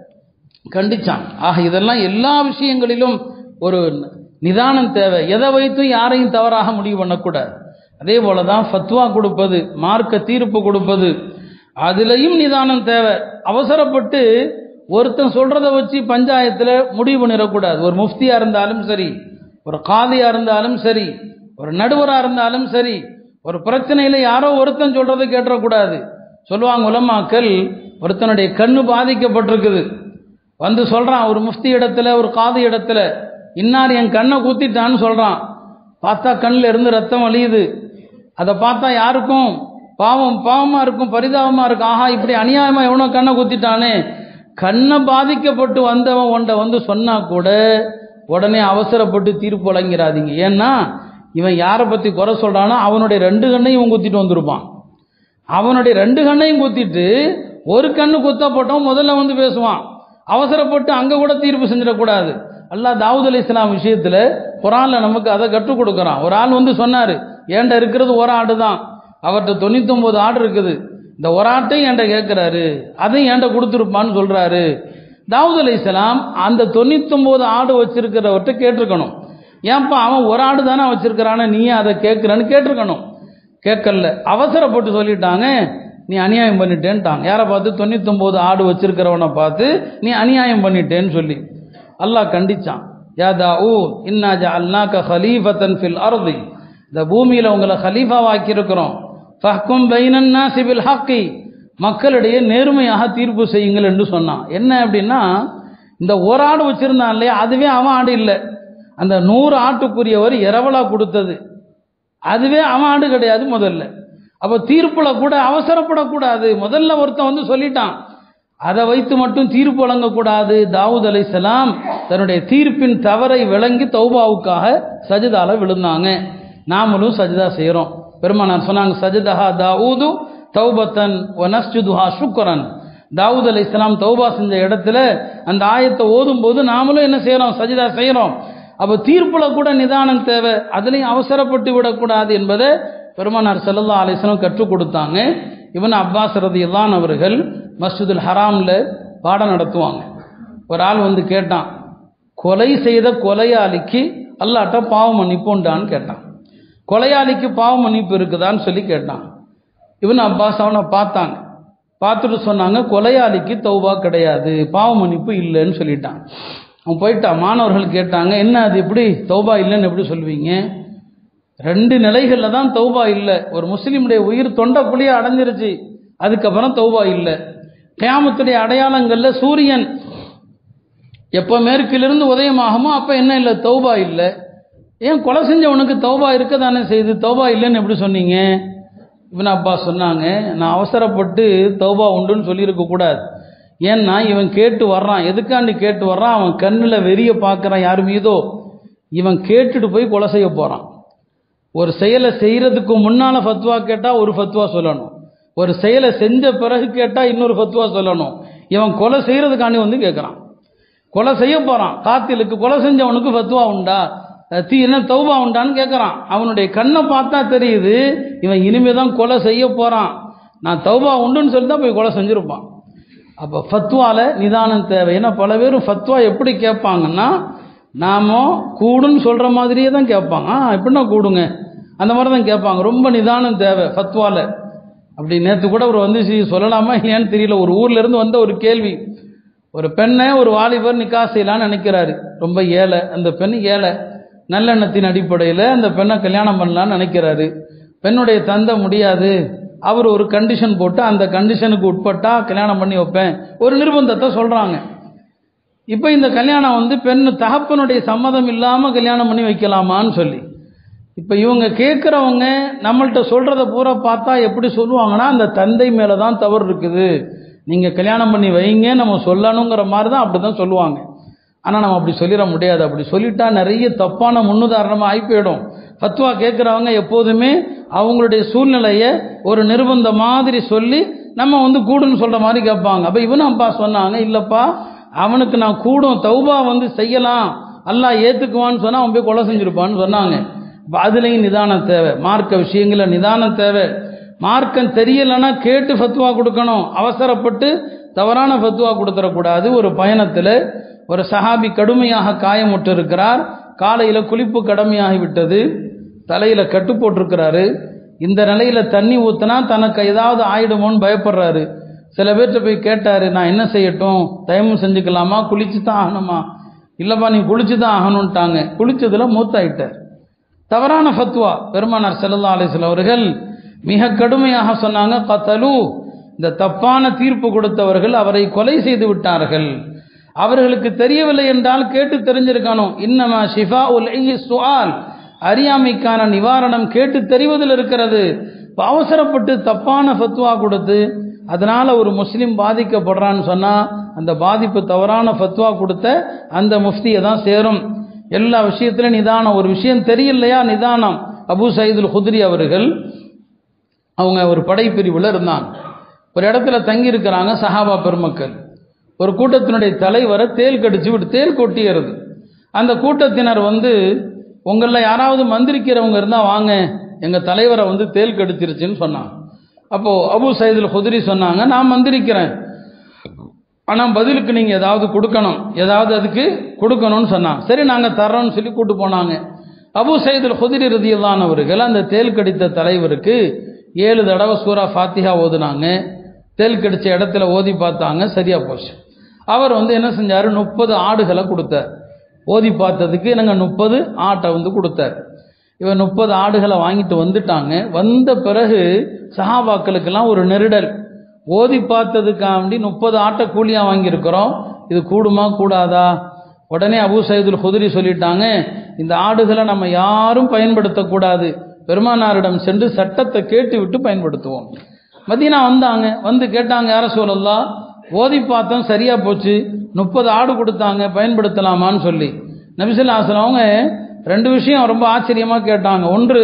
Speaker 1: கண்டிச்சான் ஆக இதெல்லாம் எல்லா விஷயங்களிலும் ஒரு நிதானம் தேவை எதை வைத்தும் யாரையும் தவறாக முடிவு பண்ணக்கூடாது அதே போல தான் ஃபத்வா கொடுப்பது மார்க்க தீர்ப்பு கொடுப்பது அதுலேயும் நிதானம் தேவை அவசரப்பட்டு ஒருத்தன் சொல்றதை வச்சு பஞ்சாயத்தில் முடிவு பண்ணிடக்கூடாது ஒரு முஃப்தியா இருந்தாலும் சரி ஒரு காதியா இருந்தாலும் சரி ஒரு நடுவராக இருந்தாலும் சரி ஒரு பிரச்சனையில் யாரோ ஒருத்தன் சொல்றதை கேட்டக்கூடாது சொல்லுவாங்க உலமாக்கள் ஒருத்தனுடைய கண்ணு பாதிக்கப்பட்டிருக்குது வந்து சொல்றான் ஒரு முஃப்தி இடத்துல ஒரு காது இடத்துல இன்னார் என் கண்ணை குத்திட்டான்னு சொல்றான் பார்த்தா கண்ணில் இருந்து ரத்தம் வழியுது அதை பார்த்தா யாருக்கும் பாவம் பாவமா இருக்கும் பரிதாபமா இருக்கும் ஆஹா இப்படி அநியாயமா எவனோ கண்ணை குத்திட்டானே கண்ணை பாதிக்கப்பட்டு வந்தவன் உன்ட வந்து சொன்னா கூட உடனே அவசரப்பட்டு தீர்ப்பு வழங்கிறாதீங்க ஏன்னா இவன் யாரை பத்தி குறை சொல்றானோ அவனுடைய ரெண்டு கண்ணையும் இவன் குத்திட்டு வந்திருப்பான் அவனுடைய ரெண்டு கண்ணையும் குத்திட்டு ஒரு கண்ணு குத்த போட்டவன் முதல்ல வந்து பேசுவான் அவசரப்பட்டு அங்க கூட தீர்ப்பு செஞ்சிடக்கூடாது அல்லாஹ் தாவூத் அலி இஸ்லாம் விஷயத்துல குரான்ல நமக்கு அதை கற்றுக் கொடுக்குறான் ஒரு ஆள் வந்து சொன்னாரு ஏன்ட இருக்கிறது ஒரு ஆடு தான் அவர்கிட்ட தொண்ணூத்தொன்பது ஆடு இருக்குது இந்த ஒரு ஆட்டையும் என்கிட்ட கேட்கிறாரு அதையும் என்கிட்ட கொடுத்துருப்பான்னு சொல்றாரு தாவூத் அலி இஸ்லாம் அந்த தொண்ணூத்தொன்பது ஆடு வச்சிருக்கிறவர்கிட்ட கேட்டிருக்கணும் ஏன்பா அவன் ஒரு ஆடு தானே வச்சிருக்கிறானே நீ அதை கேட்கிறன்னு கேட்டிருக்கணும் கேட்கல அவசரப்பட்டு சொல்லிட்டாங்க நீ அநியாயம் பண்ணிட்டேன்ட்டாங்க யாரை பார்த்து தொண்ணூத்தொம்பது ஆடு வச்சிருக்கிறவனை பார்த்து நீ அநியாயம் பண்ணிட்டேன்னு சொல்லி அல்லாஹ் கண்டிச்சான் யா தாவூ இன்னா ஜஅல்நாக ஹலீஃபத்தன் ஃபில் அர்தி இந்த பூமியில உங்களை ஹலீஃபாவாக்கி இருக்கிறோம் ஃபஹ்கும் பைனன் நாசி பில் ஹக்கி மக்களிடையே நேர்மையாக தீர்ப்பு செய்யுங்கள் என்று சொன்னான் என்ன அப்படின்னா இந்த ஒரு ஆடு வச்சிருந்தான் இல்லையா அதுவே அவன் ஆடு இல்லை அந்த நூறு ஆட்டுக்குரியவர் இரவலா கொடுத்தது அதுவே அவன் ஆடு கிடையாது முதல்ல அப்போ தீர்ப்புல கூட அவசரப்படக்கூடாது முதல்ல ஒருத்தன் வந்து சொல்லிட்டான் அதை வைத்து மட்டும் தீர்ப்பு வழங்கக்கூடாது தாவூத் அலைசலாம் தன்னுடைய தீர்ப்பின் தவறை விளங்கி தௌபாவுக்காக சஜிதால விழுந்தாங்க நாமளும் சஜிதா செய்கிறோம் பெருமானார் சொன்னாங்க சஜிதஹா தாவூது தௌபத்தன் ஒனஸ்ஜுதுஹா சுக்கரன் தாவூத் அலை இஸ்லாம் தௌபா செஞ்ச இடத்துல அந்த ஆயத்தை ஓதும் போது நாமளும் என்ன செய்கிறோம் சஜிதா செய்கிறோம் அப்போ தீர்ப்புல கூட நிதானம் தேவை அதுலேயும் அவசரப்பட்டு விடக்கூடாது என்பதை பெருமானார் செல்லல்லா அலிஸ்லாம் கற்றுக் கொடுத்தாங்க இவன் அப்பாஸ் ரதியல்லான் அவர்கள் மஸ்ஜிதுல் ஹராமில் பாடம் நடத்துவாங்க ஒரு ஆள் வந்து கேட்டான் கொலை செய்த கொலையாளிக்கு அல்லாட்ட பாவ மன்னிப்புண்டான்னு கேட்டான் கொலையாளிக்கு பாவ மன்னிப்பு இருக்குதான்னு சொல்லி கேட்டான் இவன் அப்பாஸ் அவனை பார்த்தாங்க பார்த்துட்டு சொன்னாங்க கொலையாளிக்கு தௌபா கிடையாது பாவ மன்னிப்பு இல்லைன்னு சொல்லிட்டான் அவன் போயிட்டான் மாணவர்கள் கேட்டாங்க என்ன அது எப்படி தௌபா இல்லைன்னு எப்படி சொல்லுவீங்க ரெண்டு நிலைகளில் தான் தௌபா இல்லை ஒரு முஸ்லீமுடைய உயிர் தொண்டைக்குழியே அடைஞ்சிருச்சு அதுக்கப்புறம் தௌபா இல்லை கியாமத்துடைய அடையாளங்களில் சூரியன் எப்போ மேற்கிலிருந்து உதயமாகுமோ அப்போ என்ன இல்லை தௌபா இல்லை ஏன் கொலை செஞ்சவனுக்கு தௌபா இருக்க தானே செய்து தௌபா இல்லைன்னு எப்படி சொன்னீங்க இவன் அப்பா சொன்னாங்க நான் அவசரப்பட்டு தௌபா உண்டுன்னு சொல்லியிருக்க கூடாது ஏன்னா இவன் கேட்டு வர்றான் எதுக்காண்டி கேட்டு வர்றான் அவன் கண்ணில் வெறிய பார்க்குறான் யார் மீதோ இவன் கேட்டுட்டு போய் கொலை செய்ய போகிறான் ஒரு செயலை செய்கிறதுக்கு முன்னால் ஃபத்வா கேட்டால் ஒரு ஃபத்வா சொல்லணும் ஒரு செயலை செஞ்ச பிறகு கேட்டால் இன்னொரு ஃபத்வா சொல்லணும் இவன் கொலை செய்கிறதுக்காண்டி வந்து கேட்குறான் கொலை செய்ய போகிறான் காத்திலுக்கு கொலை செஞ்சவனுக்கு ஃபத்வா உண்டா தீ என்ன தௌபா உண்டான்னு கேட்குறான் அவனுடைய கண்ணை பார்த்தா தெரியுது இவன் இனிமே தான் கொலை செய்ய போகிறான் நான் தௌபா உண்டுன்னு சொல்லி தான் போய் கொலை செஞ்சுருப்பான் அப்போ ஃபத்வால நிதானம் தேவை ஏன்னா பல பேரும் ஃபத்வா எப்படி கேட்பாங்கன்னா நாம கூடுன்னு சொல்கிற மாதிரியே தான் கேட்பாங்க ஆ எப்படின்னா கூடுங்க அந்த மாதிரி தான் கேட்பாங்க ரொம்ப நிதானம் தேவை ஃபத்வால அப்படி நேற்று கூட ஒரு வந்து சி- சொல்லலாமா இல்லையான்னு தெரியல ஒரு ஊர்ல இருந்து வந்த ஒரு கேள்வி ஒரு பெண்ணை ஒரு வாலிபர் நிக்கா செய்யலான்னு நினைக்கிறாரு ரொம்ப ஏழை அந்த பெண் ஏழை நல்லெண்ணத்தின் அடிப்படையில் அந்த பெண்ணை கல்யாணம் பண்ணலான்னு நினைக்கிறாரு பெண்ணுடைய தந்தை முடியாது அவர் ஒரு கண்டிஷன் போட்டு அந்த கண்டிஷனுக்கு உட்பட்டா கல்யாணம் பண்ணி வைப்பேன் ஒரு நிர்பந்தத்தை சொல்றாங்க இப்போ இந்த கல்யாணம் வந்து பெண் தகப்பனுடைய சம்மதம் இல்லாமல் கல்யாணம் பண்ணி வைக்கலாமான்னு சொல்லி இப்போ இவங்க கேட்குறவங்க நம்மள்ட்ட சொல்கிறத பூரா பார்த்தா எப்படி சொல்லுவாங்கன்னா அந்த தந்தை மேலே தான் தவறு இருக்குது நீங்கள் கல்யாணம் பண்ணி வைங்க நம்ம சொல்லணுங்கிற மாதிரி தான் அப்படி தான் சொல்லுவாங்க ஆனால் நம்ம அப்படி சொல்லிட முடியாது அப்படி சொல்லிட்டா நிறைய தப்பான முன்னுதாரணமாக ஆகி போயிடும் ஃபத்வா கேட்குறவங்க எப்போதுமே அவங்களுடைய சூழ்நிலையை ஒரு நிர்பந்த மாதிரி சொல்லி நம்ம வந்து கூடுன்னு சொல்கிற மாதிரி கேட்பாங்க அப்போ இவனும் அப்பா சொன்னாங்க இல்லைப்பா அவனுக்கு நான் கூடும் தௌபா வந்து செய்யலாம் அல்லாஹ் ஏற்றுக்குவான்னு சொன்னால் அவன் போய் கொலை செஞ்சிருப்பான்னு சொன்னாங்க அப்ப அதுலேயும் நிதானம் தேவை மார்க்க விஷயங்களில் நிதானம் தேவை மார்க்கம் தெரியலைன்னா கேட்டு ஃபத்வா கொடுக்கணும் அவசரப்பட்டு தவறான ஃபத்வா கொடுத்துடக்கூடாது ஒரு பயணத்தில் ஒரு சஹாபி கடுமையாக காயமுற்று இருக்கிறார் காலையில் குளிப்பு கடமையாகி விட்டது தலையில் கட்டு போட்டிருக்கிறாரு இந்த நிலையில் தண்ணி ஊற்றினா தனக்கு ஏதாவது ஆயிடுமோன்னு பயப்படுறாரு சில பேர்கிட்ட போய் கேட்டார் நான் என்ன செய்யட்டும் தயமம் செஞ்சுக்கலாமா குளிச்சு தான் ஆகணுமா இல்லைப்பா நீ குளிச்சு தான் ஆகணும்ட்டாங்க குளிச்சதில் மூத்தாயிட்டார் தவறான ஃபத்வா பெருமானார் செல்லல்லா அலிஸ்ல அவர்கள் மிக கடுமையாக சொன்னாங்க கத்தலு இந்த தப்பான தீர்ப்பு கொடுத்தவர்கள் அவரை கொலை செய்து விட்டார்கள் அவர்களுக்கு தெரியவில்லை என்றால் கேட்டு தெரிஞ்சிருக்கணும் இன்னமா ஷிஃபா உல் சுஆல் அறியாமைக்கான நிவாரணம் கேட்டு தெரிவதில் இருக்கிறது இப்ப அவசரப்பட்டு தப்பான ஃபத்வா கொடுத்து அதனால ஒரு முஸ்லீம் பாதிக்கப்படுறான்னு சொன்னா அந்த பாதிப்பு தவறான ஃபத்வா கொடுத்த அந்த முஃப்தியை தான் சேரும் எல்லா விஷயத்திலும் நிதானம் ஒரு விஷயம் தெரியலையா நிதானம் அபு சயீதுல் குதிரி அவர்கள் அவங்க ஒரு படைப்பிரிவில் இருந்தாங்க ஒரு இடத்துல தங்கி இருக்கிறாங்க சஹாபா பெருமக்கள் ஒரு கூட்டத்தினுடைய தலைவரை தேல் கடிச்சு விட்டு தேல் கொட்டியறது அந்த கூட்டத்தினர் வந்து உங்களில் யாராவது மந்திரிக்கிறவங்க இருந்தால் வாங்க எங்கள் தலைவரை வந்து தேல் கடிச்சிருச்சுன்னு சொன்னாங்க அப்போது அபு சயீதுல் குதிரி சொன்னாங்க நான் மந்திரிக்கிறேன் ஆனால் பதிலுக்கு நீங்கள் ஏதாவது கொடுக்கணும் ஏதாவது அதுக்கு கொடுக்கணும்னு சொன்னாங்க சரி நாங்கள் தர்றோம்னு சொல்லி கூட்டு போனாங்க அபு சயீதுல் குதிரி ரதியல்லானவர்கள் அந்த தேல் கடித்த தலைவருக்கு ஏழு தடவை சூரா ஃபாத்திஹா ஓதுனாங்க தேல் கடிச்ச இடத்துல ஓதி பார்த்தாங்க சரியா போச்சு அவர் வந்து என்ன செஞ்சார் முப்பது ஆடுகளை கொடுத்தார் ஓதி பார்த்ததுக்கு நாங்கள் முப்பது ஆட்டை வந்து கொடுத்தார் இவன் முப்பது ஆடுகளை வாங்கிட்டு வந்துட்டாங்க வந்த பிறகு சஹாபாக்களுக்கெல்லாம் ஒரு நெருடல் ஓதி பார்த்ததுக்காண்டி முப்பது ஆட்டை கூலியாக வாங்கியிருக்கிறோம் இது கூடுமா கூடாதா உடனே அபு சயீதுல் குதிரி சொல்லிட்டாங்க இந்த ஆடுகளை நம்ம யாரும் பயன்படுத்தக்கூடாது பெருமானாரிடம் சென்று சட்டத்தை கேட்டு விட்டு பயன்படுத்துவோம் மதீனா வந்தாங்க வந்து கேட்டாங்க யார சொல்லலாம் ஓதி பார்த்தோம் சரியா போச்சு முப்பது ஆடு கொடுத்தாங்க பயன்படுத்தலாமான்னு சொல்லி நபிசல்லா அவங்க ரெண்டு விஷயம் ரொம்ப ஆச்சரியமா கேட்டாங்க ஒன்று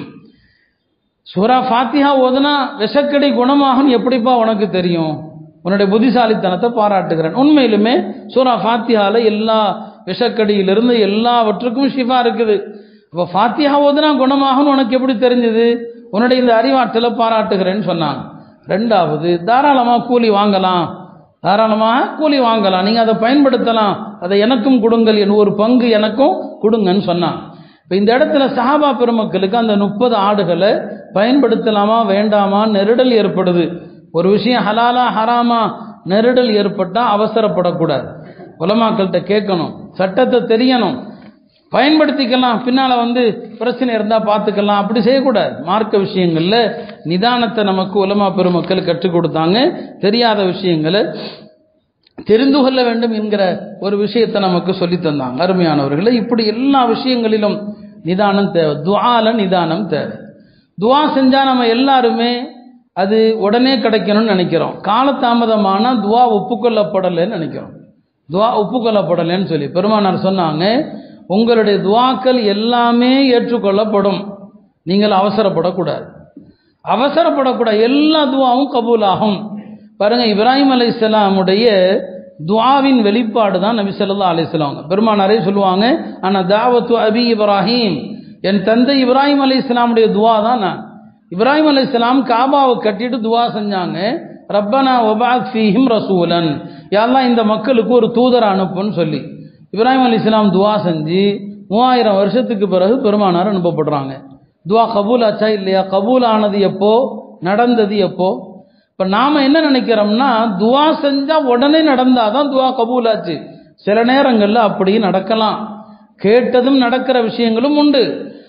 Speaker 1: சூரா ஃபாத்திஹா ஓதுனா விஷக்கடி குணமாகும் எப்படிப்பா உனக்கு தெரியும் உன்னுடைய புத்திசாலித்தனத்தை பாராட்டுகிறேன் உண்மையிலுமே சூரா ஃபாத்திஹால எல்லா விஷக்கடியிலிருந்து எல்லாவற்றுக்கும் ஷிஃபா இருக்குது இப்போ ஃபாத்திஹா ஓதுனா குணமாகும் உனக்கு எப்படி தெரிஞ்சது உன்னுடைய இந்த அறிவாற்றலை பாராட்டுகிறேன்னு சொன்னாங்க ரெண்டாவது தாராளமாக கூலி வாங்கலாம் தாராளமாக கூலி வாங்கலாம் நீங்கள் அதை பயன்படுத்தலாம் அதை எனக்கும் கொடுங்கள் என் ஒரு பங்கு எனக்கும் கொடுங்கன்னு சொன்னான் இப்போ இந்த இடத்துல சஹாபா பெருமக்களுக்கு அந்த முப்பது ஆடுகளை பயன்படுத்தலாமா வேண்டாமா நெருடல் ஏற்படுது ஒரு விஷயம் ஹலாலா ஹராமா நெருடல் ஏற்பட்டால் அவசரப்படக்கூடாது உலமாக்கள்கிட்ட கேட்கணும் சட்டத்தை தெரியணும் பயன்படுத்திக்கலாம் பின்னால் வந்து பிரச்சனை இருந்தால் பார்த்துக்கலாம் அப்படி செய்யக்கூடாது மார்க்க விஷயங்களில் நிதானத்தை நமக்கு உலமா பெருமக்கள் கற்றுக் கொடுத்தாங்க தெரியாத விஷயங்களை தெரிந்து கொள்ள வேண்டும் என்கிற ஒரு விஷயத்தை நமக்கு சொல்லி தந்தாங்க அருமையானவர்களை இப்படி எல்லா விஷயங்களிலும் நிதானம் தேவை துவால நிதானம் தேவை துவா செஞ்சால் நம்ம எல்லாருமே அது உடனே கிடைக்கணும்னு நினைக்கிறோம் காலதாமதமான துவா ஒப்புக்கொள்ளப்படலைன்னு நினைக்கிறோம் துவா ஒப்புக்கொள்ளப்படலைன்னு சொல்லி பெருமானார் சொன்னாங்க உங்களுடைய துவாக்கள் எல்லாமே ஏற்றுக்கொள்ளப்படும் நீங்கள் அவசரப்படக்கூடாது அவசரப்படக்கூடாது எல்லா துவாவும் கபூல் ஆகும் பாருங்க இப்ராஹிம் அலை இஸ்லாமுடைய துவாவின் வெளிப்பாடு தான் நபி சொல்லா அலிஸ்லாம் பெருமானாரே சொல்லுவாங்க ஆனால் தாவத்து அபி இப்ராஹிம் என் தந்தை இப்ராஹிம் அலி இஸ்லாமுடைய துவா தான் நான் இப்ராஹிம் அலி இஸ்லாம் காபாவை கட்டிட்டு துவா செஞ்சாங்க ரப்பனா ஒபாக் ஃபீஹிம் ரசூலன் யாரெல்லாம் இந்த மக்களுக்கு ஒரு தூதரை அனுப்புன்னு சொல்லி இப்ராஹிம் அலி இஸ்லாம் துவா செஞ்சு மூவாயிரம் வருஷத்துக்கு பிறகு பெருமானார் அனுப்பப்படுறாங்க துவா கபூல் ஆச்சா இல்லையா கபூல் ஆனது எப்போ நடந்தது எப்போ இப்போ நாம் என்ன நினைக்கிறோம்னா துவா செஞ்சால் உடனே நடந்தால் தான் துவா கபூல் ஆச்சு சில நேரங்களில் அப்படி நடக்கலாம் கேட்டதும் நடக்கிற விஷயங்களும் உண்டு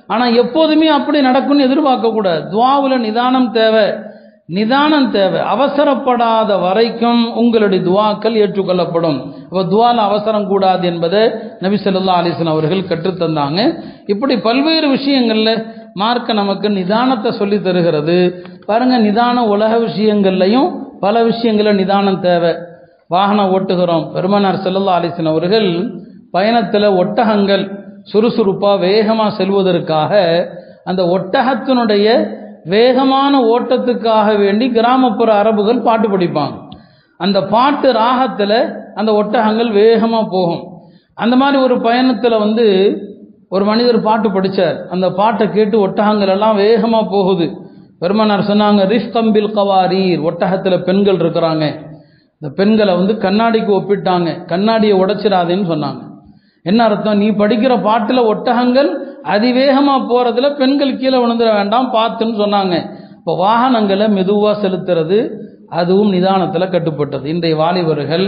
Speaker 1: ஆனால் எப்போதுமே அப்படி நடக்கும்னு எதிர்பார்க்கக்கூடாது துவாவில் நிதானம் தேவை நிதானம் தேவை அவசரப்படாத வரைக்கும் உங்களுடைய துவாக்கள் ஏற்றுக்கொள்ளப்படும் அப்போ துவால அவசரம் கூடாது என்பதை நபி ஸல்லல்லாஹு அலைஹி வஸல்லம் அவர்கள் கற்றுத்தந்தாங்க இப்படி பல்வேறு விஷயங்கள்ல மார்க்க நமக்கு நிதானத்தை சொல்லி தருகிறது பாருங்க நிதானம் உலக விஷயங்கள்லையும் பல விஷயங்கள நிதானம் தேவை வாகனம் ஓட்டுகிறோம் பெருமனார் ஸல்லல்லாஹு அலைஹி வஸல்லம் அவர்கள் பயணத்தில் ஒட்டகங்கள் சுறுசுறுப்பாக வேகமாக செல்வதற்காக அந்த ஒட்டகத்தினுடைய வேகமான ஓட்டத்துக்காக வேண்டி கிராமப்புற அரபுகள் பாட்டு படிப்பாங்க அந்த பாட்டு ராகத்தில் அந்த ஒட்டகங்கள் வேகமாக போகும் அந்த மாதிரி ஒரு பயணத்தில் வந்து ஒரு மனிதர் பாட்டு படித்தார் அந்த பாட்டை கேட்டு ஒட்டகங்கள் எல்லாம் வேகமாக போகுது பெருமனார் சொன்னாங்க ரிஃப்கம்பில் கவாரீர் ஒட்டகத்தில் பெண்கள் இருக்கிறாங்க இந்த பெண்களை வந்து கண்ணாடிக்கு ஒப்பிட்டாங்க கண்ணாடியை உடைச்சிடாதேன்னு சொன்னாங்க என்ன அர்த்தம் நீ படிக்கிற பாட்டில் ஒட்டகங்கள் அதிவேகமாக போகிறதுல பெண்கள் கீழே விழுந்துட வேண்டாம் பார்த்துன்னு சொன்னாங்க இப்போ வாகனங்களை மெதுவாக செலுத்துறது அதுவும் நிதானத்தில் கட்டுப்பட்டது இன்றைய வாலிபர்கள்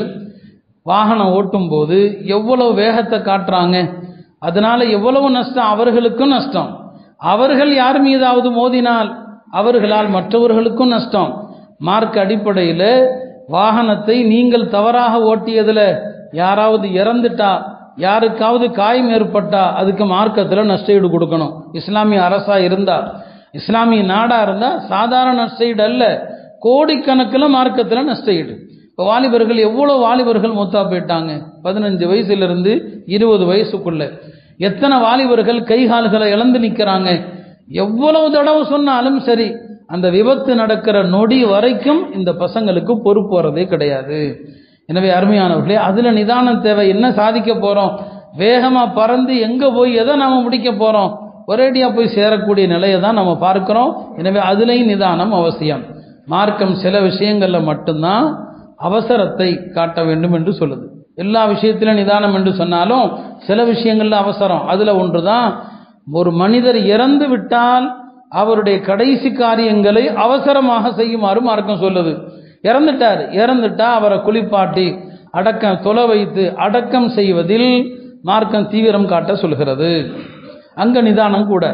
Speaker 1: வாகனம் ஓட்டும் போது எவ்வளவு வேகத்தை காட்டுறாங்க அதனால எவ்வளவு நஷ்டம் அவர்களுக்கும் நஷ்டம் அவர்கள் யார் மீதாவது மோதினால் அவர்களால் மற்றவர்களுக்கும் நஷ்டம் மார்க் அடிப்படையில் வாகனத்தை நீங்கள் தவறாக ஓட்டியதில் யாராவது இறந்துட்டா யாருக்காவது காயம் ஏற்பட்டா அதுக்கு மார்க்கத்தில் நஷ்டஈடு கொடுக்கணும் இஸ்லாமிய அரசா இருந்தா இஸ்லாமிய நாடா இருந்தா சாதாரண நஷ்டஈடு அல்ல கோடிக்கணக்கில் மார்க்கத்தில் நஷ்டஈடு இப்போ வாலிபர்கள் எவ்வளோ வாலிபர்கள் மூத்தா போயிட்டாங்க பதினஞ்சு வயசுலேருந்து இருபது வயசுக்குள்ள எத்தனை வாலிபர்கள் கை கால்களை இழந்து நிற்கிறாங்க எவ்வளவு தடவை சொன்னாலும் சரி அந்த விபத்து நடக்கிற நொடி வரைக்கும் இந்த பசங்களுக்கு பொறுப்பு வரதே கிடையாது எனவே அருமையானவர்களே அதில் நிதானம் தேவை என்ன சாதிக்க போகிறோம் வேகமாக பறந்து எங்கே போய் எதை நாம் முடிக்க போகிறோம் ஒரேடியாக போய் சேரக்கூடிய நிலையை தான் நம்ம பார்க்குறோம் எனவே அதுலேயும் நிதானம் அவசியம் மார்க்கம் சில விஷயங்களில் மட்டும்தான் அவசரத்தை காட்ட வேண்டும் என்று சொல்லுது எல்லா விஷயத்திலும் நிதானம் என்று சொன்னாலும் சில விஷயங்களில் அவசரம் அதில் ஒன்று தான் ஒரு மனிதர் இறந்து விட்டால் அவருடைய கடைசி காரியங்களை அவசரமாக செய்யுமாறு மார்க்கம் சொல்லுது இறந்துட்டார் இறந்துட்டா அவரை குளிப்பாட்டி அடக்கம் தொலை வைத்து அடக்கம் செய்வதில் மார்க்கம் தீவிரம் காட்ட சொல்கிறது அங்க நிதானம் கூட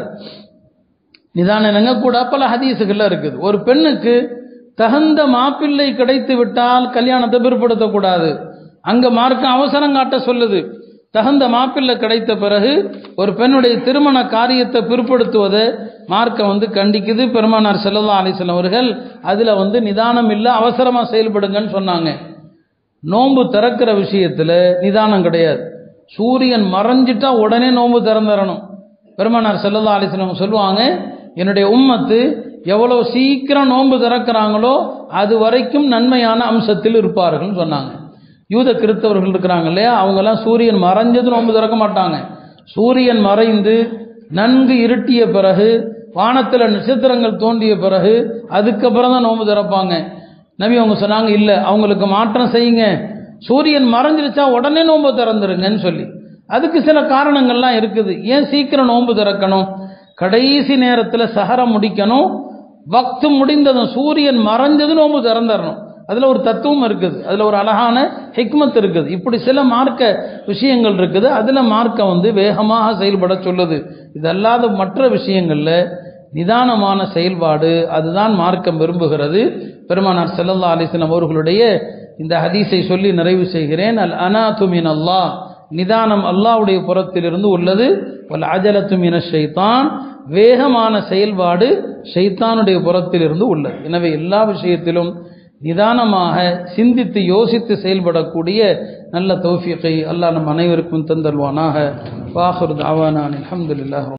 Speaker 1: நிதானம் என்னங்க கூட பல ஹதீஸுகள்ல இருக்குது ஒரு பெண்ணுக்கு தகுந்த மாப்பிள்ளை கிடைத்து விட்டால் கல்யாணத்தை பிற்படுத்தக்கூடாது அங்க மார்க்கம் அவசரம் காட்ட சொல்லுது தகுந்த மாப்பிள்ளை கிடைத்த பிறகு ஒரு பெண்ணுடைய திருமண காரியத்தை பிற்படுத்துவதை மார்க்கம் வந்து கண்டிக்குது பெருமானார் செல்லல்லா அலிஸ்லாம் அவர்கள் அதில் வந்து நிதானம் இல்லை அவசரமாக செயல்படுங்கன்னு சொன்னாங்க நோன்பு திறக்கிற விஷயத்தில் நிதானம் கிடையாது சூரியன் மறைஞ்சிட்டா உடனே நோன்பு திறந்துடணும் பெருமானார் செல்லல்லா அலிஸ்லாம் சொல்லுவாங்க என்னுடைய உம்மத்து எவ்வளோ சீக்கிரம் நோன்பு திறக்கிறாங்களோ அது வரைக்கும் நன்மையான அம்சத்தில் இருப்பார்கள்னு சொன்னாங்க யூத கிறிஸ்தவர்கள் இருக்கிறாங்க இல்லையா அவங்கெல்லாம் சூரியன் மறைஞ்சது நோன்பு திறக்க மாட்டாங்க சூரியன் மறைந்து நன்கு இருட்டிய பிறகு வானத்தில் நட்சத்திரங்கள் தோன்றிய பிறகு அதுக்கப்புறம் தான் நோன்பு திறப்பாங்க நபி அவங்க சொன்னாங்க இல்லை அவங்களுக்கு மாற்றம் செய்யுங்க சூரியன் மறைஞ்சிருச்சா உடனே நோன்பு திறந்துருங்கன்னு சொல்லி அதுக்கு சில காரணங்கள்லாம் இருக்குது ஏன் சீக்கிரம் நோன்பு திறக்கணும் கடைசி நேரத்தில் சஹரம் முடிக்கணும் வக்து முடிந்ததும் சூரியன் மறைஞ்சது நோன்பு திறந்துடணும் அதில் ஒரு தத்துவம் இருக்குது அதில் ஒரு அழகான ஹிக்மத் இருக்குது இப்படி சில மார்க்க விஷயங்கள் இருக்குது அதில் மார்க்கம் வந்து வேகமாக செயல்பட சொல்லுது இது அல்லாத மற்ற விஷயங்களில் நிதானமான செயல்பாடு அதுதான் மார்க்கம் விரும்புகிறது பெருமானார் செல்லல்லா அலிஸ்லாம் அவர்களுடைய இந்த ஹதீஸை சொல்லி நிறைவு செய்கிறேன் அல் அனாதுமின் அல்லாஹ் நிதானம் அல்லாவுடைய புறத்திலிருந்து உள்ளது வல் அஜலத்துமின ஷைத்தான் வேகமான செயல்பாடு ஷைத்தானுடைய புறத்திலிருந்து உள்ளது எனவே எல்லா விஷயத்திலும் நிதானமாக சிந்தித்து யோசித்து செயல்படக்கூடிய நல்ல தௌஃபியத்தை அல்லாஹ் நம் அனைவருக்கும் தந்தல்வானாக வாஹர் தாவானான் அலமதுல்லாஹ்